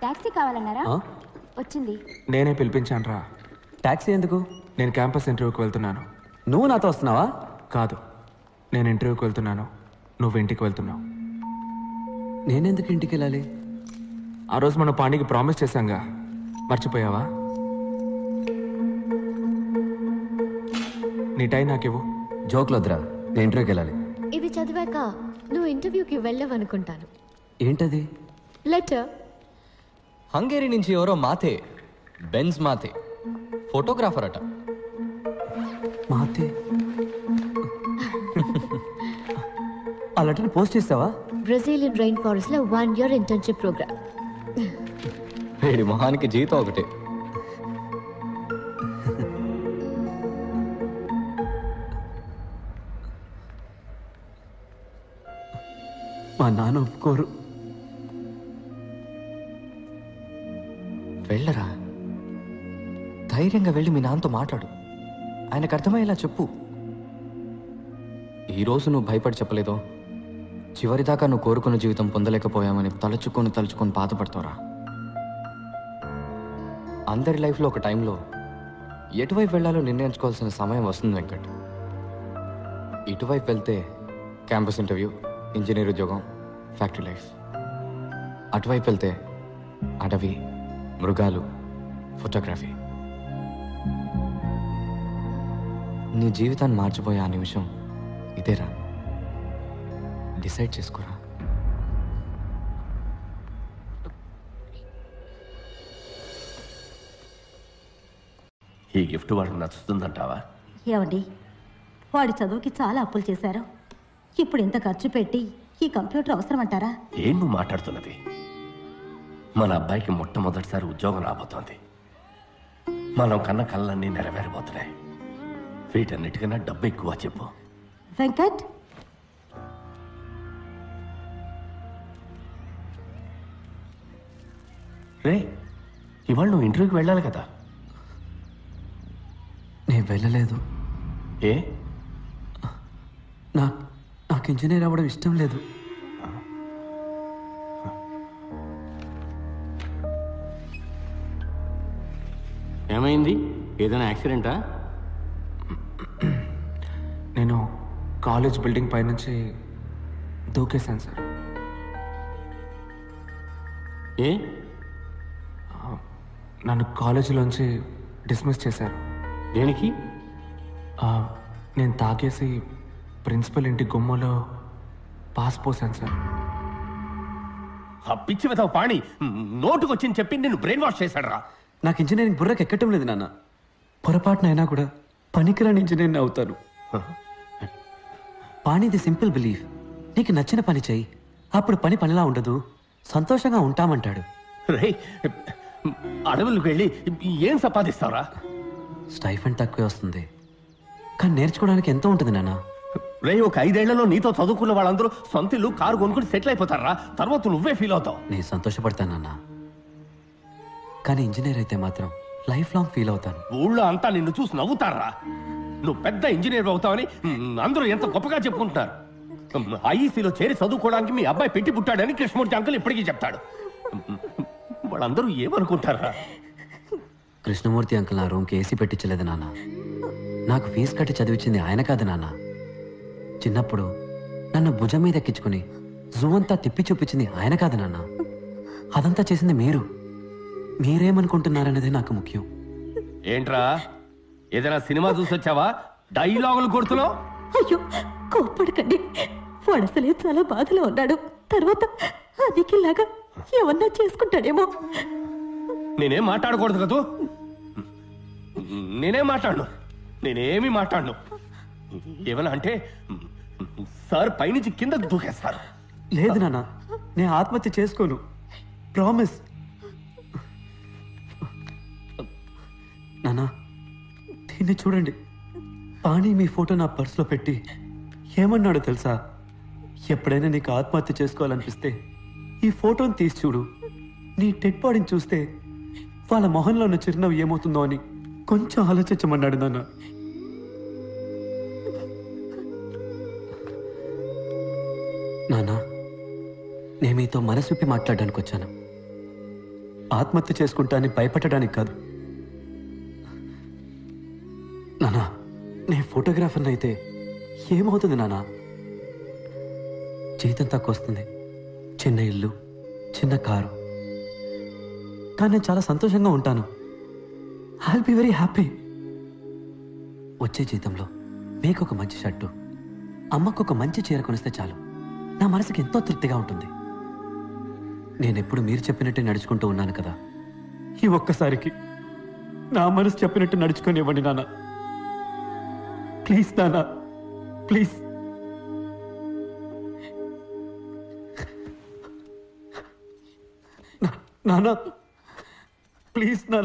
Taxi కావాలన్నారా ఆ? వచ్చింది నేనే పిలిపించాను రా టాక్సీ ఎందుకు నేను క్యాంపస్ ఇంటర్వ్యూకి వెళ్తున్నాను నువ్వు నాతో వస్తున్నావా కాదు నేను ఇంటర్వ్యూకి వెళ్తున్నాను నువ్వు ఇంటికి వెళ్తున్నావు నేనెందుకు ఇంటికి వెళ్ళాలి ఆ రోజు మనం పాండికి ప్రామిస్ చేశాంగా మర్చిపోయావా నీ టైం నాకివ్వు జోక్లు వద్దురా నేను ఇంటర్వ్యూకి వెళ్ళాలి ఇది చదివాక నువ్వు ఇంటర్వ్యూకి వెళ్ళవనుకుంటాను ఏంటది లెటర్ హంగేరి నుంచి ఎవరో మాతే బెన్స్ మాతే ఫోటోగ్రాఫర్ అట మాతే ఆ లెటర్ పోస్ట్ చేస్తావా బ్రెజిలియన్ రైన్ ఫారెస్ట్ లో వన్ ఇయర్ ఇంటర్న్షిప్ ప్రోగ్రామ్ వీడి మొహానికి జీతం ఒకటే మా నాన్న ఒప్పుకోరు వెళ్ళరా ధైర్యంగా వెళ్ళి మీ నాన్నతో మాట్లాడు ఆయనకు అర్థమయ్యేలా చెప్పు ఈరోజు నువ్వు భయపడి చెప్పలేదో చివరిదాకా నువ్వు కోరుకున్న జీవితం పొందలేకపోయామని తలుచుకొని తలుచుకొని బాధపడతావురా అందరి లైఫ్లో ఒక టైంలో ఎటువైపు వెళ్ళాలో నిర్ణయించుకోవాల్సిన సమయం వస్తుంది వెంకట్ ఇటువైపు వెళ్తే క్యాంపస్ ఇంటర్వ్యూ ఇంజనీర్ ఉద్యోగం ఫ్యాక్టరీ లైఫ్ అటువైపు వెళ్తే అడవి మృగాలు ఫోటోగ్రఫీ నీ జీవితాన్ని మార్చిపోయే ఆ నిమిషం ఇదేరా డిసైడ్ చేసుకోరా ఈ గిఫ్ట్ వాడికి నచ్చుతుందంటావా ఏమండి వాడి చదువుకి చాలా అప్పులు చేశారు ఇప్పుడు ఇంత ఖర్చు పెట్టి ఈ కంప్యూటర్ అవసరం అంటారా ఏం నువ్వు మాట్లాడుతున్నది మన అబ్బాయికి మొట్టమొదటిసారి ఉద్యోగం రాబోతోంది మనం కన్న కళ్ళన్నీ నెరవేరబోతున్నాయి వీటన్నిటికన్నా డబ్బు ఎక్కువ చెప్పు వెంకట్ రే ఇవాళ నువ్వు ఇంటర్వ్యూకి వెళ్ళాలి కదా నేను వెళ్ళలేదు ఏ నా నాకు ఇంజనీర్ అవ్వడం ఇష్టం లేదు ఏమైంది ఏదైనా యాక్సిడెంటా నేను కాలేజ్ బిల్డింగ్ పైనుంచి దూకేశాను సార్ ఏ నన్ను కాలేజీలోంచి డిస్మిస్ చేశారు దేనికి ఆ, నేను తాగేసి ప్రిన్సిపల్ ఇంటి గుమ్మలో పాస్ పోసాను సార్ ఆ పిచ్చి వెతవ పాణి నోటుకొచ్చింది చెప్పి నిన్ను బ్రెయిన్ వాష్ చేశాడు రా నాకు ఇంజనీరింగ్ బుర్రకు ఎక్కటం లేదు నాన్న పొరపాటునైనా కూడా పనికిరాని ఇంజనీర్ని అవుతాను పాణిది సింపుల్ బిలీఫ్ నీకు నచ్చిన పని చెయ్యి అప్పుడు పని పనిలా ఉండదు సంతోషంగా ఉంటామంటాడు రే అడవులకు వెళ్ళి ఏం సంపాదిస్తావురా స్టైఫండ్ తక్కువే వస్తుంది కానీ నేర్చుకోవడానికి ఎంతో ఉంటుంది నాన్న రే ఒక ఐదేళ్లలో నీతో చదువుకున్న వాళ్ళందరూ సొంత ఇల్లు కారు కొనుక్కుని సెటిల్ అయిపోతారా తర్వాత నువ్వే ఫీల్ అవుతావు నేను సంతోషపడతాను నాన్న కానీ ఇంజనీర్ అయితే మాత్రం లైఫ్ లాంగ్ ఫీల్ అవుతాను ఊళ్ళో అంతా నిన్ను చూసి నవ్వుతారా నువ్వు పెద్ద ఇంజనీర్ అవుతావని మ్, అందరూ ఎంత గొప్పగా చెప్పుకుంటున్నారు ఐఈసీలో చేరి చదువుకోవడానికి మీ అబ్బాయి పెట్టి పుట్టాడని కృష్ణమూర్తి అంకుల్ ఇప్పటికీ చెప్తాడు వాళ్ళందరూ ఏమనుకుంటారా కృష్ణమూర్తి అంకుల్ నా రూమ్కి ఏసీ పెట్టించలేదు నాన్న నాకు ఫీజు కట్టి చదివించింది ఆయన కాదు నాన్న చిన్నప్పుడు నన్ను భుజం మీద ఎక్కించుకుని జూ అంతా తిప్పి చూపించింది ఆయన కాదు నాన్న అదంతా చేసింది మీరు మీరేమనుకుంటున్నారనేది నాకు ముఖ్యం ఏంట్రా ఏదైనా సినిమా చూసి వచ్చావా డైలాగులు కొడుతున్నావు అయ్యో కోప్పడకండి వాడు అసలే చాలా బాధలో ఉన్నాడు తర్వాత అదికిలాగా ఏమన్నా చేసుకుంటాడేమో నేనేం మాట్లాడకూడదు కదూ నేనేం మాట్లాడను నేనేమి మాట్లాడను ఏమన్నా అంటే సార్ పైనుంచి కిందకు దూకేస్తారు లేదు నాన్న నేను ఆత్మహత్య చేసుకోను ప్రామిస్ నాన్న దీన్ని చూడండి పాణి మీ ఫోటో నా పర్సులో పెట్టి ఏమన్నాడో తెలుసా ఎప్పుడైనా నీకు ఆత్మహత్య చేసుకోవాలనిపిస్తే ఈ ఫోటోని తీసి చూడు నీ డెడ్ బాడీని చూస్తే వాళ్ళ మొహంలో ఉన్న చిరునవ్వు ఏమవుతుందో అని కొంచెం ఆలోచించమన్నాడు నాన్న నాన్న నేను మీతో మనసు విప్పి మాట్లాడడానికి వచ్చాను ఆత్మహత్య చేసుకుంటా అని భయపెట్టడానికి కాదు నానా నేను ఫోటోగ్రాఫర్ని అయితే ఏమవుతుంది నానా జీతం తక్కువ వస్తుంది చిన్న ఇల్లు చిన్న కారు కానీ నేను చాలా సంతోషంగా ఉంటాను ఐ బి వెరీ హ్యాపీ వచ్చే జీతంలో మీకు ఒక మంచి షర్టు అమ్మకు ఒక మంచి చీర కొనిస్తే చాలు నా మనసుకి ఎంతో తృప్తిగా ఉంటుంది నేనెప్పుడు మీరు చెప్పినట్టే నడుచుకుంటూ ఉన్నాను కదా ఈ ఒక్కసారికి నా మనసు చెప్పినట్టు నడుచుకొని ఇవ్వండి నాన్న ప్లీజ్ నాన్న ప్లీజ్ నా- నాన్న ప్లీజ్ నాన్న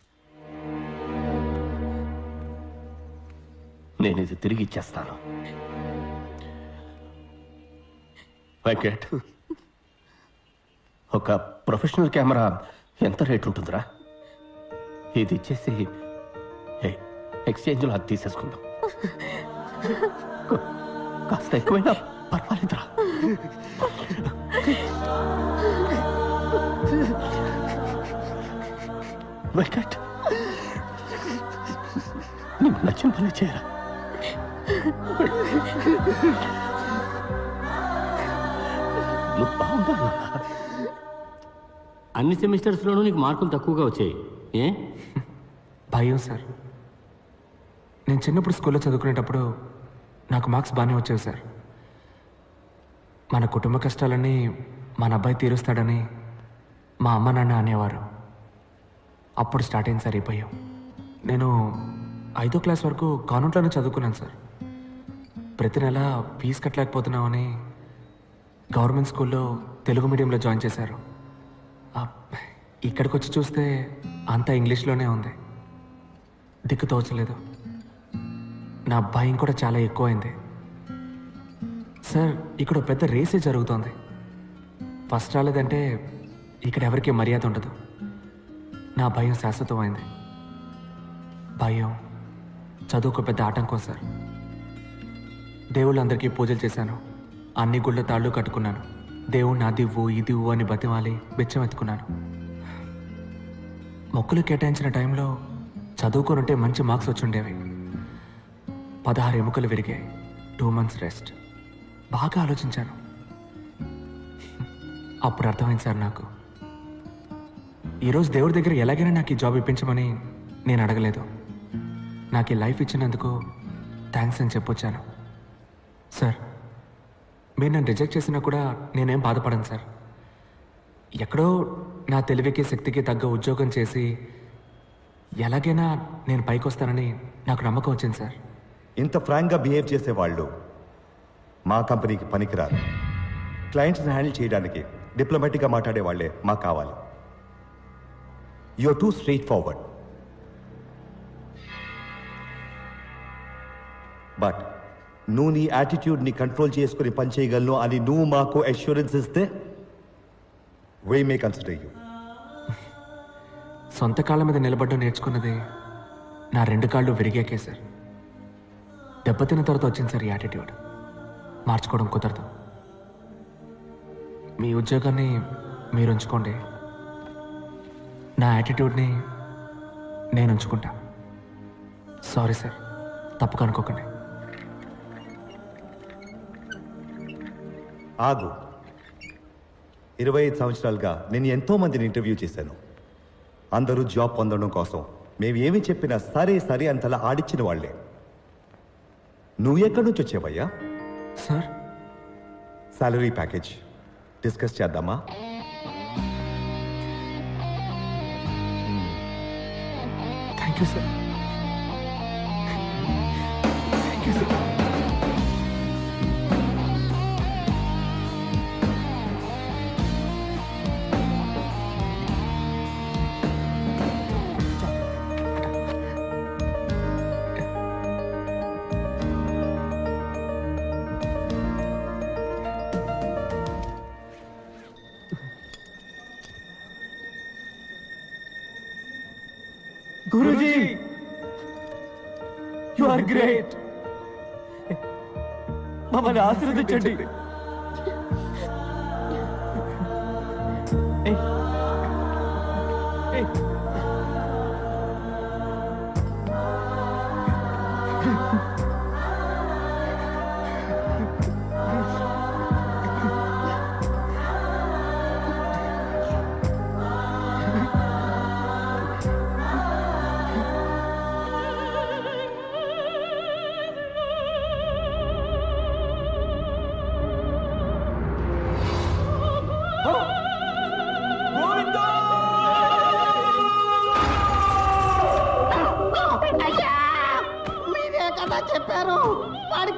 నేను ఇది తిరిగి ఇచ్చేస్తాను వెంకట్ ఒక ప్రొఫెషనల్ కెమెరా ఎంత రేట్ ఉంటుందిరా ఇది ఇచ్చేసి ఏ, ఎక్స్చేంజ్లో అది తీసేసుకుందాం కా- కాస్త ఎక్కువైనా పర్వాలేదురా వెంకట్ నీకు నచ్చిన పని చేయరా నువ్వు బాగుంటావు నాన్న. అన్ని సెమిస్టర్స్లోనూ నీకు మార్కులు తక్కువగా వచ్చాయి ఏ భయం సార్ నేను చిన్నప్పుడు స్కూల్లో చదువుకునేటప్పుడు నాకు మార్క్స్ బాగానే వచ్చేవి సార్ మన కుటుంబ కష్టాలన్నీ మన అబ్బాయి తీరుస్తాడని మా అమ్మ నాన్న అనేవారు అప్పుడు స్టార్ట్ అయింది సార్ ఈ భయం నేను ఐదో క్లాస్ వరకు కాన్వెంట్లోనే చదువుకున్నాను సార్ ప్రతి నెల ఫీజు కట్టలేకపోతున్నామని గవర్నమెంట్ స్కూల్లో తెలుగు మీడియంలో జాయిన్ చేశారు ఆ, ఇక్కడికి వచ్చి చూస్తే అంతా ఇంగ్లీష్లోనే ఉంది దిక్కు తోచలేదు నా భయం కూడా చాలా ఎక్కువైంది సార్ ఇక్కడ ఓ పెద్ద రేసే జరుగుతోంది ఫస్ట్ రాలేదంటే ఇక్కడ ఎవరికి మర్యాద ఉండదు నా భయం శాశ్వతమైంది భయం చదువుకు పెద్ద ఆటంకం సార్ దేవుళ్ళందరికీ పూజలు చేశాను అన్ని గుళ్ళ తాళ్ళు కట్టుకున్నాను దేవుణ్ణి అదివ్వు ఇదివ్వు అని బతిమాలి బెచ్చం ఎత్తుకున్నాను మొక్కులు కేటాయించిన టైంలో చదువుకొనుంటే మంచి మార్క్స్ వచ్చుండేవి పదహారు ఎముకలు విరిగాయి టూ మంత్స్ రెస్ట్ బాగా ఆలోచించాను అప్పుడు అర్థమైంది సార్ నాకు ఈరోజు దేవుడి దగ్గర ఎలాగైనా నాకు ఈ జాబ్ ఇప్పించమని నేను అడగలేదు నాకు ఈ లైఫ్ ఇచ్చినందుకు థ్యాంక్స్ అని చెప్పొచ్చాను సార్ మీరు నన్ను రిజెక్ట్ చేసినా కూడా నేనేం బాధపడను సార్ ఎక్కడో నా తెలివికి శక్తికి తగ్గ ఉద్యోగం చేసి ఎలాగైనా నేను పైకి వస్తానని నాకు నమ్మకం వచ్చింది సార్ ఇంత ఫ్రాంక్గా బిహేవ్ చేసే వాళ్ళు మా కంపెనీకి పనికిరారు క్లయింట్స్ని హ్యాండిల్ చేయడానికి డిప్లొమాటిక్గా మాట్లాడే వాళ్ళే మాకు కావాలి you are too straightforward but నువ్వు నీ యాటిట్యూడ్ని కంట్రోల్ చేసుకుని పని చేయగలను అని నువ్వు మాకు అష్యూరెన్స్ ఇస్తే వే మే కన్సిడర్ యూ సొంత కాళ్ళ మీద నిలబడ్డం నేర్చుకున్నది నా రెండు కాళ్ళు విరిగాకే సార్ దెబ్బతిన్న తర్వాత వచ్చింది సార్ ఈ యాటిట్యూడ్ మార్చుకోవడం కుదరదు మీ ఉద్యోగాన్ని మీరు ఉంచుకోండి నా యాటిట్యూడ్ని నేను ఉంచుకుంటా సారీ సార్ తప్పుగా అనుకోకండి ఆగు ఇరవై ఐదు సంవత్సరాలుగా నేను ఎంతో మందిని ఇంటర్వ్యూ చేశాను అందరూ జాబ్ పొందడం కోసం మేము ఏమి చెప్పినా సరే సరే అంతలా ఆడిచ్చిన వాళ్ళే నువ్వు ఎక్కడి నుంచి వచ్చావయ్యా సార్ సాలరీ ప్యాకేజ్ డిస్కస్ చేద్దామా thank you sir thank you sir Guruji you are great మమ్మల్ని ఆశీర్వదించండి ఏయ్.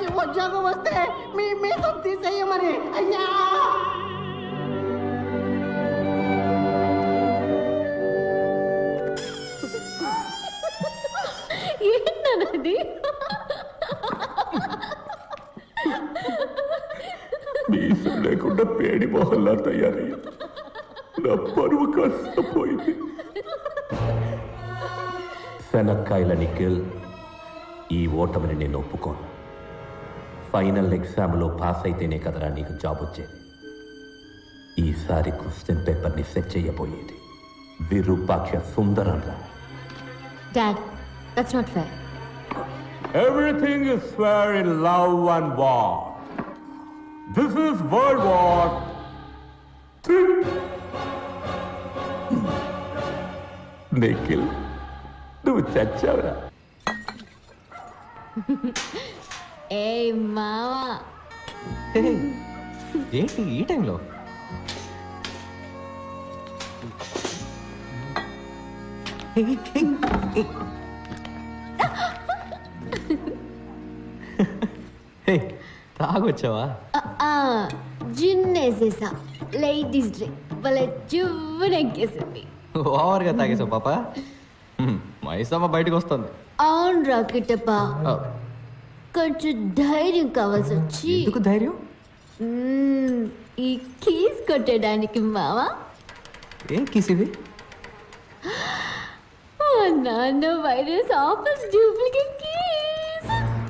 మంచి ఉద్యోగం వస్తే మీ మీద తీసేయమని అయ్యా ఏంటన్నది మీసం లేకుండా పేడి మొహల్లా తయారయ్యా నా పరువు కాస్త పోయింది శనక్కాయల నిఖిల్ ఈ ఓటమిని నేను ఒప్పుకోను ఫైనల్ ఎగ్జామ్లో పాస్ అయితేనే కదరా నీకు జాబ్ వచ్చేది ఈసారి క్వశ్చన్ పేపర్ని సెట్ చేయబోయేది విరూపాక్ష సుందరంరా dad that's not fair Everything is fair in love and war. This is World War Three. Nikhil నువ్వు చచ్చావురా ఏ మావా ఏంటి ఈ టైంలో హే తాగొచ్చావా జిన్నేసేసా లేడీస్ డ్రింక్ భలే చువ్వునెక్కేసింది ఓవర్గా తాగేసావు పాప హ్మ్, మైసమ్మ బయటకు వస్తుంది అవును రాకెటప్పా ఆ, కొంచెం ధైర్యం కావాల్సి వచ్చి ఎందుకు ధైర్యం మ్మ్, ఈ కీస్ కొట్టడానికి మావా ఏం కిస్ ఇది మా నాన్న virus office duplicate keys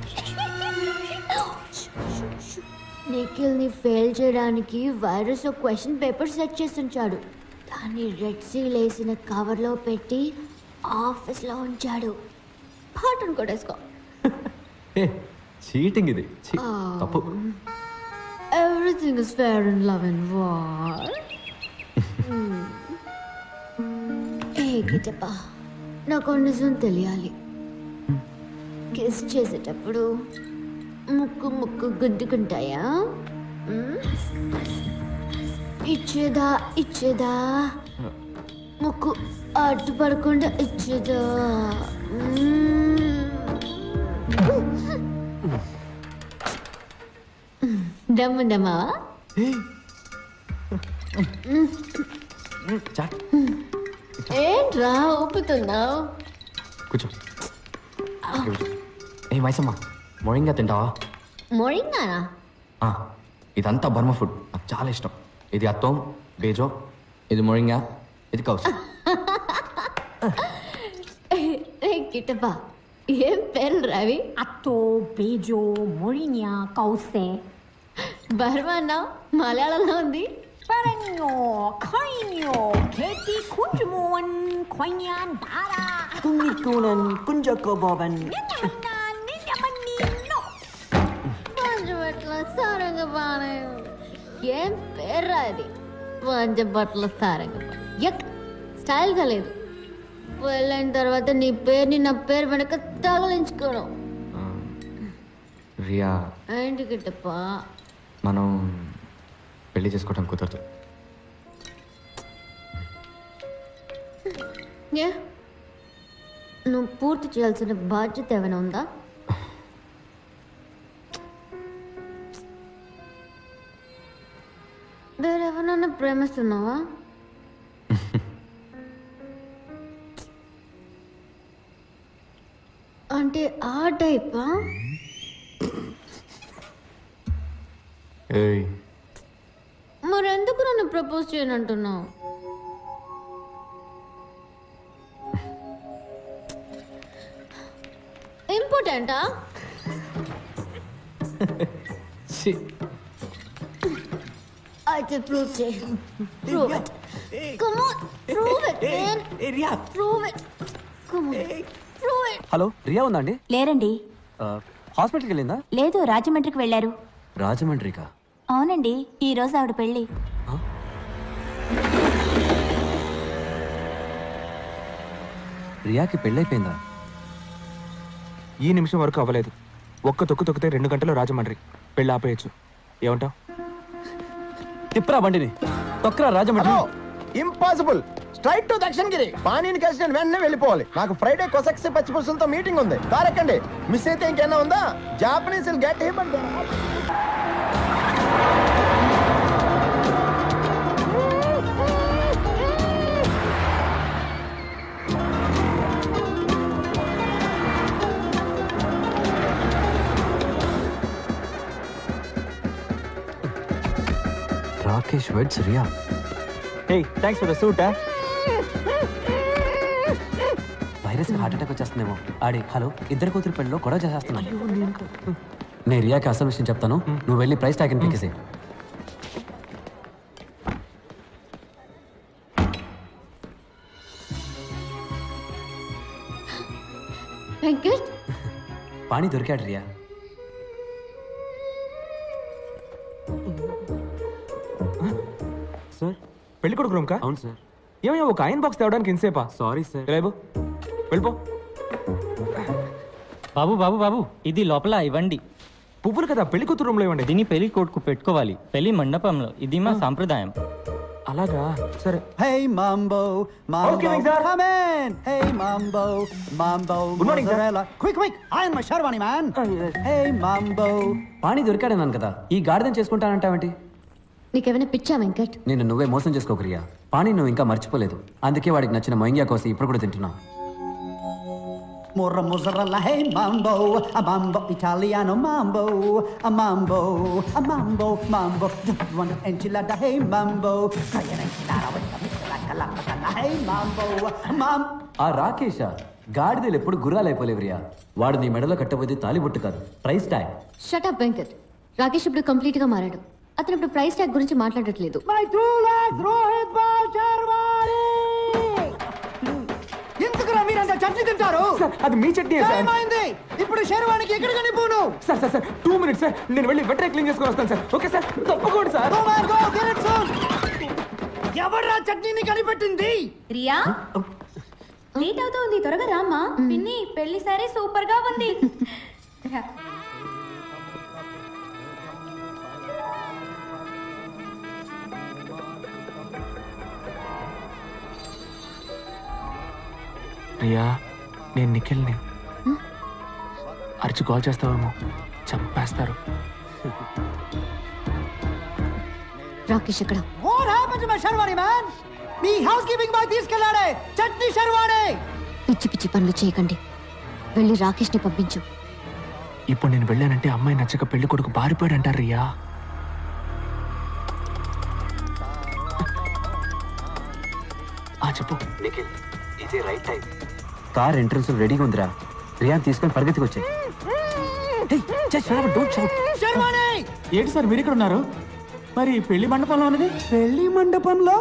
Nikhil ని ఫెయిల్ చేయడానికి వైరస్ క్వశ్చన్ పేపర్ సెట్ చేసి ఉంచాడు దాన్ని రెడ్ సీల్ వేసిన కవర్లో పెట్టి ఆఫీస్లో ఉంచాడు పాటను కొట్టేసుకో ఏ చీటింగ్ ఇది ఛీ, తప్పు everything is fair in love and war ఏ గిటప్ప నాకు ఒక నిజం తెలియాలి కిస్ చేసేటప్పుడు ముక్కు ముక్కు గుద్దుకుంటాయా మ్మ్? ఇచ్చేదా ఇచ్చేదా ముక్కు అడ్డు పడకుండా ఇచ్చేదా మ్మ్. దమ్ముందమ్మా చాట్ ఏంట్రా ఊపుతున్నావు కూర్చో ఏ మైసమ్మ మొరింగా తింటావా మొరింగానా ఆ, ఇదంతా బర్మ ఫుడ్ నాకు చాలా ఇష్టం ఇది అత్తం బేజో ఇది మొరింగా ఇది కౌస్ ఏ కిట్టప్ప ఏం పేరు రవి అత్తో బేజో మొరిన్యా కౌసే బర్మన్నా మలయాళంలో ఉంది పరంగో ఖైన్యో కేటి కుంజుమోన్ ఖైన్యాన్ దారా కుమ్మికూనన్ కుంజకోబోవన్ పంచబట్ల సారంగ బాణం ఏం పేర్రా అది పంచబట్ల సారంగ ఎక్ స్టైల్గా లేదు వెళ్ళిన తర్వాత నీ పేరుని నా పేరు వెనక తగలించుకోను రియా ఏంటి కిట్టప్ప మనం పెళ్లి చేసుకోవడం కుదరదు ఏ నువ్వు పూర్తి చేయాల్సిన బాధ్యత ఏమైనా ఉందా వేరెవరన్నా ప్రేమిస్తున్నావా అంటే ఆ టైపా ఏయ్ మరెందుకు నన్ను ప్రపోజ్ చేయనంటున్నావు ఇంపార్టెంటా ఛీ, అయితే ప్రూవ్ చేయి prove it come on prove it man prove it come on prove it hello Riya ఉందా అండి లేరండి ఆ, హాస్పిటల్కి వెళ్ళిందా లేదు రాజమండ్రికి వెళ్ళారు రాజమండ్రికా అవునండి ఈ రోజు ఆవిడ పెళ్ళి రియాకి పెళ్ళైపోయిందా ఈ నిమిషం వరకు అవ్వలేదు ఒక్క తొక్కు తొక్కితే రెండు గంటలు రాజమండ్రి పెళ్ళి ఆపేయచ్చు ఏమంటావు తిప్పరా బండిని తొక్కరా Rajahmundry impossible straight to Dakshinagiri పానీని కలిసి నేను వెంటనే వెళ్ళిపోవాలి నాకు ఫ్రైడే కొసక్సి పచ్చిపులుసులతో మీటింగ్ ఉంది కారెక్కండి మిస్ అయితే ఇంకేనా ఉందా Japanese get him and Rakesh weds Riya hey thanks for the suit virus heart attack వచ్చేస్తుందేమో ఆడి హలో ఇద్దరు కూతురు పెళ్ళిలో గొడవ చేసేస్తున్నాను నేను రియాకి అసలు విషయం చెప్తాను నువ్వు వెళ్ళి ప్రైస్ ట్యాగ్ పీకేసే వెంకట్ పాణి దొరికాడు రియా సార్ పెళ్లి కొడుకు రూమ్ కా అవును సార్ ఏమయ్యా ఒక ఐరన్ బాక్స్ తేవడానికి ఎంతసేపా సారీ సార్ రేపు వెళ్ళిపో బాబు బాబు బాబు ఇది లోపల ఇవ్వండి పువ్వులు కదా పెళ్లి కూతురు రూమ్లో ఇవ్వండి దీన్ని పెళ్లి కొడుకు పెట్టుకోవాలి పెళ్లి మండపంలో ఇది మా సాంప్రదాయం అలాగా సరే Hey Mambo, Mambo, Okay, sir. come in. Hey Mambo, Mambo, Good morning, sir. mozzarella. Quick, quick, iron my Sharwani man. Hey Mambo. పాణి దొరికాడన్నాను కదా ఈ గాడిదం చేసుకుంటానంటావేంటి నీకేమైనా పిచ్చా వెంకట్ నేను నువ్వే మోసం చేసుకోకు రియా పాణి నువ్వు ఇంకా మర్చిపోలేదు అందుకే వాడికి నచ్చిన మొయింగ్యా కోసం ఇప్పుడు కూడా తింటున్నావు Morra mozzarella, hey Mambo, a Mambo Italiano Mambo, a Mambo, a Mambo, Mambo. You want an enchilada, hey Mambo. Try an enchilada with a mixalaka, laka, hey Mambo, Mam. ఆ రాకేష గాడిదలు ఎప్పుడు గుర్రాలైపోలేవు రియా వాడు నీ మెడలో కట్టబోతే తాలిబొట్టు కాదు price tag shut up Venkat Rakesh ఇప్పుడు కంప్లీట్ గా మారాడు అతను ఇప్పుడు ప్రైస్ ట్యాగ్ గురించి మాట్లాడట్లేదు my true life Rohit Bal sherwani ఎందుకురా మీరంతా చట్నీ తింటారు సార్ అది మీ చట్నీ సార్ ఏమైంది ఇప్పుడు శర్వాణికి ఎక్కడ కనిపోను sir sir sir two minutes sir నేను వెళ్ళి వెంటనే క్లీన్ చేసుకొని వస్తాను సార్ ఓకే సార్ తప్పకుండా సార్ ఎవడ్రా చట్నీని కనిపెట్టింది రియా లేట్ అవుతుంది త్వరగా రామ్మా పిన్ని పెళ్లి సరే సూపర్ గా ఉంది రియా నేను నిఖిల్ని అరిచి కాల్ చేస్తావేమో చంపేస్తారు రాకేష్ ఎక్కడ what happen to my Sharvani man మీ హౌస్ కీపింగ్ బాయ్ తీసుకెళ్ళాడే చట్నీ శర్వాణి పిచ్చి పిచ్చి పనులు చేయకండి వెళ్ళి రాకేష్ ని పంపించు ఇప్పుడు నేను వెళ్ళానంటే అమ్మాయి నచ్చక పెళ్లి కొడుకు బారిపోయాడు అంటారు రియా ఆ చెప్పు ఇదే రైట్ టైం కార్ ఎంట్రన్స్ రెడీగా ఉందిరా రియాన్ తీసుకొని పరిగెత్తికి వచ్చాయి శర్వాణి ఏంటి సార్ మీరు ఇక్కడ ఉన్నారు మరి పెళ్లి మండపంలో ఉన్నది పెళ్లి మండపంలో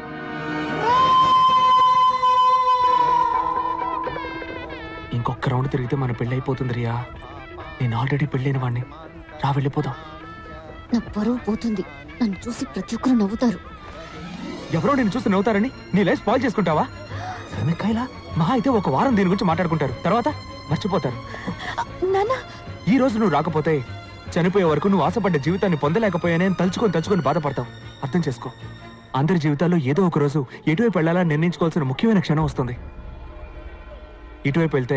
ఇంకొక రౌండ్ తిరిగితే మన పెళ్లి అయిపోతుంది రియా నేను ఆల్రెడీ పెళ్ళైన వాడిని రా వెళ్ళిపోదాం నా పరువు పోతుంది నన్ను చూసి ప్రతి ఒక్కరు నవ్వుతారు ఎవరో నేను చూసి నవ్వుతారని నీ లైఫ్ స్పాయిల్ చేసుకుంటావా వెనకాయలా మహా అయితే ఒక వారం దీని గురించి మాట్లాడుకుంటారు తర్వాత మర్చిపోతారు నాన్న ఈ రోజు నువ్వు రాకపోతే చనిపోయే వరకు నువ్వు ఆశపడ్డ జీవితాన్ని పొందలేకపోయానే అని తలుచుకొని తలుచుకొని బాధపడతావు అర్థం చేసుకో అందరి జీవితాల్లో ఏదో ఒక రోజు ఎటువైపు వెళ్ళాలని నిర్ణయించుకోవాల్సిన ముఖ్యమైన క్షణం వస్తుంది ఇటువైపు వెళ్తే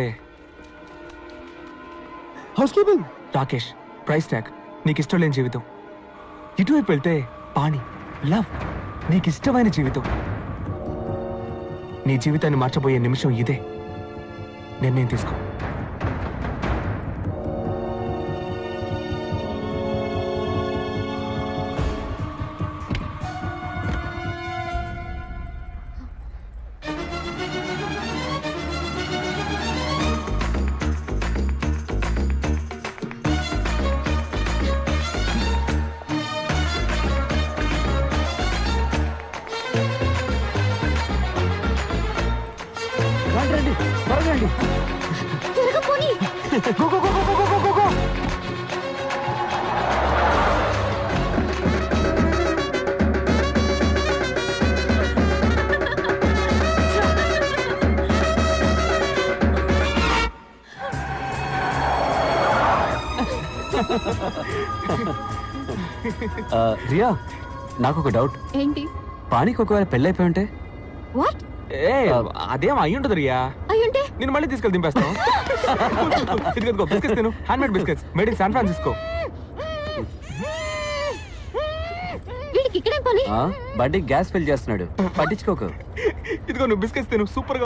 housekeeping Rakesh price tag నీకు ఇష్టం లేని జీవితం ఇటువైపు వెళ్తే పాణి లవ్ నీకు ఇష్టమైన జీవితం నీ జీవితాన్ని మార్చబోయే నిమిషం ఇదే నిర్ణయం తీసుకో త్వరగా పోనీ రియా నాకు ఒక డౌట్ ఏంటి పానీకి ఒకవేళ పెళ్ళైపోయి ఉంటే వాట్ ఏ అదేం అయ్యి ఉంటుంది రియా అయ్యుంటే నేను మళ్ళీ తీసుకెళ్ళి దింపేస్తాను ఇదిగో బిస్కెట్స్ తిను handmade biscuits made in San Francisco వీడికి ఇక్కడేం పని బండి గ్యాస్ ఫిల్ చేస్తున్నాడు పట్టించుకోకు ఇదిగో నువ్వు బిస్కెట్స్ తిను సూపర్